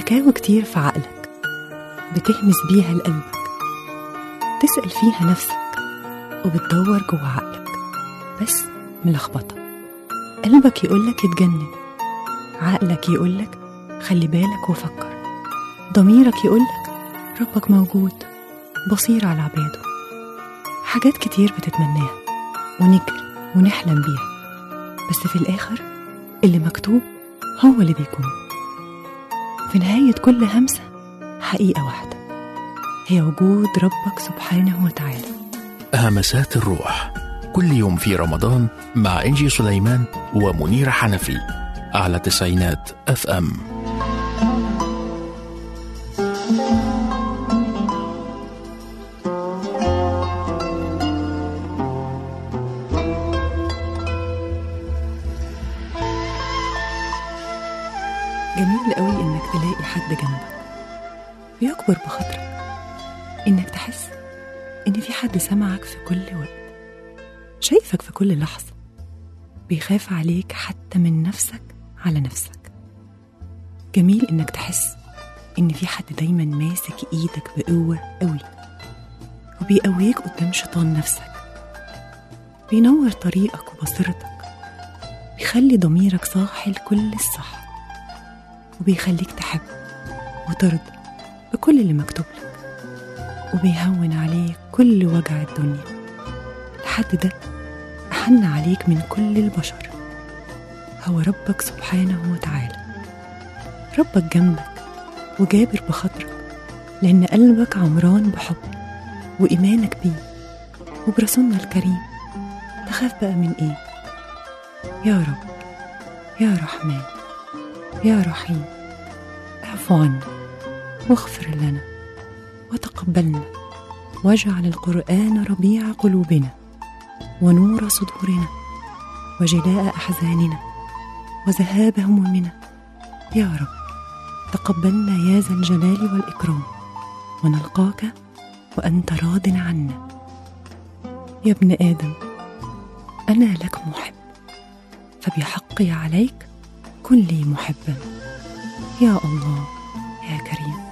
شكاوى كتير في عقلك بتهمس بيها لقلبك تسأل فيها نفسك وبتدور جوه عقلك بس ملخبطة قلبك يقولك اتجنن عقلك يقولك خلي بالك وفكر ضميرك يقولك ربك موجود بصير على عباده حاجات كتير بتتمناها ونجري ونحلم بيها بس في الآخر اللي مكتوب هو اللي بيكون في نهاية كل همسة حقيقة واحدة هي وجود ربك سبحانه وتعالى همسات الروح كل يوم في رمضان مع إنجي سليمان ومنير حنفي على تسعينات اف ام جميل قوي إنك تلاقي حد جنبك بيكبر بخاطرك إنك تحس إن في حد سمعك في كل وقت شايفك في كل لحظة بيخاف عليك حتى من نفسك على نفسك جميل إنك تحس إن في حد دايما ماسك إيدك بقوة قوي وبيقويك قدام شيطان نفسك بينور طريقك وبصيرتك بيخلي ضميرك صاحي لكل الصح وبيخليك تحب وترضى بكل اللي مكتوب لك وبيهون عليك كل وجع الدنيا الحد ده أحن عليك من كل البشر هو ربك سبحانه وتعالى ربك جنبك وجابر بخاطرك لأن قلبك عمران بحب وإيمانك بيه وبرسولنا الكريم تخاف بقى من إيه يا رب يا رحمن يا رحيم اعف عنا واغفر لنا وتقبلنا واجعل القرآن ربيع قلوبنا ونور صدورنا وجلاء أحزاننا وذهاب همومنا يا رب تقبلنا يا ذا الجلال والإكرام ونلقاك وأنت راض عنا يا ابن آدم أنا لك محب فبحقي عليك كن لي محبا يا الله يا كريم